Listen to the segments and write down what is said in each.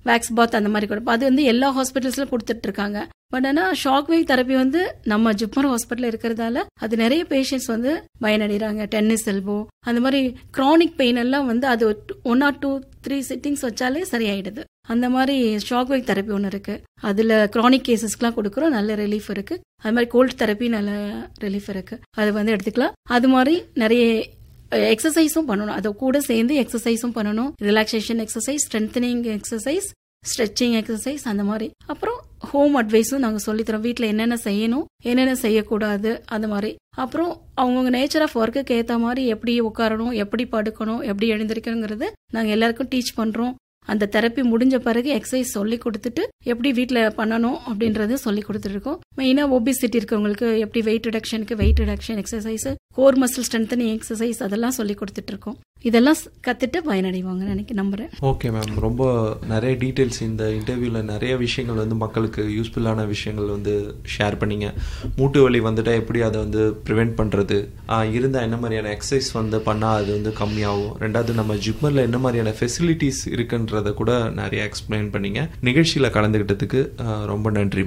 wax பாத் அந்த மாதிரி கொடுப்போம் அது வந்து எல்லா ஹாஸ்பிட்டல்ஸ்ல கொடுத்துட்டு இருக்காங்க பட் ஆனால் ஷாக் வேவ் தெரப்பி வந்து நம்ம ஜிப்மர் ஹாஸ்பிட்டல் இருக்கிறதால அது நிறைய பேஷண்ட்ஸ் வந்து பயனடைகிறாங்க டென்னிஸ் எல்போ அந்த மாதிரி க்ரானிக் பெயின் எல்லாம் வந்து அது one or two three sittings வச்சாலே சரியாயிடுது அந்த மாதிரி ஷாக் வேவ் தெரப்பி ஒன்று இருக்கு அதில் க்ரானிக் கேசஸ்க்குலாம் கொடுக்குறோம் நல்ல ரிலீஃப் இருக்கு அது மாதிரி கோல்ட் தெரப்பி நல்ல ரிலீஃப் இருக்கு அது வந்து எடுத்துக்கலாம் அது மாதிரி நிறைய எக்ஸசைஸும் பண்ணணும் அதை கூட சேர்ந்து எக்ஸசைஸும் பண்ணணும் relaxation exercise strengthening exercise stretching exercise அந்த மாதிரி அப்புறம் ஹோம் அட்வைஸும் நாங்கள் சொல்லித்தரோம் வீட்டில் என்னென்ன செய்யணும் என்னென்ன செய்யக்கூடாது அந்த மாதிரி அப்புறம் அவங்கவுங்க நேச்சர் ஆஃப் ஒர்க்குக்கு ஏற்ற மாதிரி எப்படி உட்காரணும் எப்படி படுக்கணும் எப்படி எழுந்திருக்கணுங்கிறது நாங்கள் எல்லாருக்கும் டீச் பண்ணுறோம் அந்த தெரப்பி முடிஞ்ச பிறகு எக்ஸசைஸ் சொல்லி கொடுத்துட்டு எப்படி வீட்டில் பண்ணணும் அப்படின்றத சொல்லி கொடுத்துருக்கோம் மெயினாக ஒபிசிட்டி இருக்கவங்களுக்கு எப்படி வெயிட் ரிடக்ஷனுக்கு weight reduction exercise core muscle strengthening exercise அதெல்லாம் சொல்லி கொடுத்துட்டு இருக்கோம் இதெல்லாம் கத்துட்டு பயனடைவாங்க நினைக்க நம்புறேன் ஓகே மேம் ரொம்ப நிறைய டீட்டெயில்ஸ் இந்த இன்டர்வியூவில் நிறைய விஷயங்கள் வந்து மக்களுக்கு யூஸ்ஃபுல்லான விஷயங்கள் வந்து ஷேர் பண்ணீங்க மூட்டு வலி வந்துட்டால் எப்படி அதை வந்து ப்ரிவெண்ட் பண்ணுறது இருந்தால் என்ன மாதிரியான எக்ஸசைஸ் வந்து பண்ணால் அது வந்து கம்மியாகும் ரெண்டாவது நம்ம ஜிப்மரில் என்ன மாதிரியான ஃபெசிலிட்டிஸ் இருக்குன்றத கூட நிறைய எக்ஸ்பிளைன் பண்ணீங்க நிகழ்ச்சியில் கலந்துக்கிட்டதுக்கு ரொம்ப நன்றி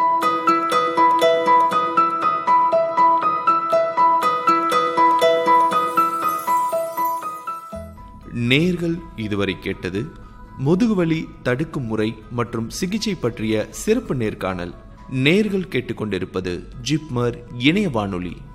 நேர்கள் இதுவரை கேட்டது முதுகுவலி தடுக்கும் முறை மற்றும் சிகிச்சை பற்றிய சிறப்பு நேர்காணல் நேர்கள் கேட்டுக்கொண்டிருப்பது ஜிப்மர் இணைய வானொலி